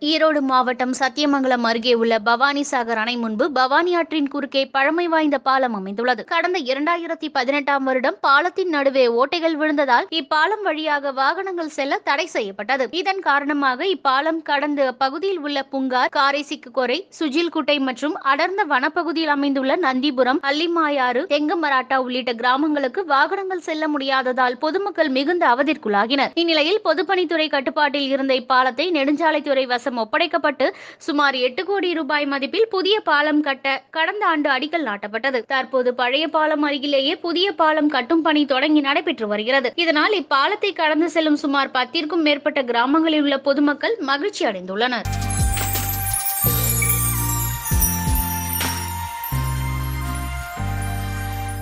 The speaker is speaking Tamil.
ஈரோடு மாவட்டம் சத்தியமங்கலம் அருகே உள்ள பவானி சாகர் அணை முன்பு பவானி ஆற்றின் குறுக்கே பழமை வாய்ந்த பாலம் அமைந்துள்ளது கடந்த இரண்டாயிரத்தி பதினெட்டாம் வருடம் பாலத்தின் நடுவே ஓட்டைகள் விழுந்ததால் இப்பாலம் வழியாக வாகனங்கள் செல்ல தடை செய்யப்பட்டது இதன் காரணமாக இப்பாலம் கடந்து அப்பகுதியில் உள்ள புங்கார் காரைசிக்குக்கொரை சுஜில்குட்டை மற்றும் அடர்ந்த வனப்பகுதியில் அமைந்துள்ள நந்திபுரம் அல்லிமாயாறு தெங்கமராட்டா உள்ளிட்ட கிராமங்களுக்கு வாகனங்கள் செல்ல முடியாததால் பொதுமக்கள் மிகுந்த அவதிற்குள்ளாகினர் இந்நிலையில் பொதுப்பணித்துறை கட்டுப்பாட்டில் இருந்த இப்பாலத்தை நெடுஞ்சாலைத்துறை வசம் ஒப்படைக்கப்பட்டு சுமார் எட்டு கோடி ரூபாய் மதிப்பில் புதிய பாலம் கட்ட கடந்த ஆண்டு அடிக்கல் நாட்டப்பட்டது தற்போது பழைய பாலம் அருகிலேயே புதிய பாலம் கட்டும் பணி தொடங்கி நடைபெற்று வருகிறது இதனால் இப்பாலத்தை கடந்து செல்லும் சுமார் பத்திற்கும் மேற்பட்ட கிராமங்களில் உள்ள பொதுமக்கள் மகிழ்ச்சி அடைந்துள்ளனர்